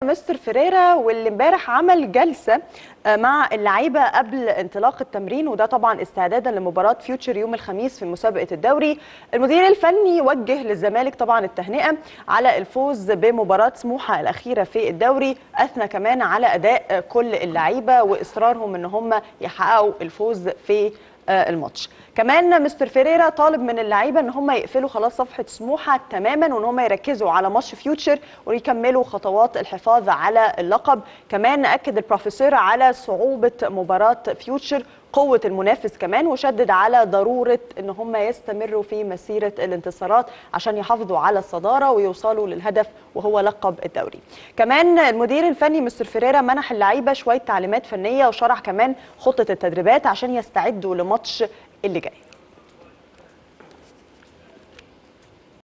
مستر فيريرا واللي امبارح عمل جلسه مع اللعيبه قبل انطلاق التمرين وده طبعا استعدادا لمباراه فيوتشر يوم الخميس في مسابقه الدوري المدير الفني وجه للزمالك طبعا التهنئه على الفوز بمباراه سموحه الاخيره في الدوري اثنى كمان على اداء كل اللعيبه واصرارهم ان هم يحققوا الفوز في الماتش كمان مستر فيريرا طالب من اللعيبه ان هم يقفلوا خلاص صفحه سموحه تماما وان هم يركزوا على ماتش فيوتشر ويكملوا خطوات الحفاظ على اللقب كمان اكد البروفيسور على صعوبه مباراه فيوتشر قوة المنافس كمان وشدد على ضرورة ان هم يستمروا في مسيرة الانتصارات عشان يحافظوا على الصدارة ويوصلوا للهدف وهو لقب الدوري كمان المدير الفني مستر فيريرا منح اللعيبة شوية تعليمات فنية وشرح كمان خطة التدريبات عشان يستعدوا لماتش اللي جاي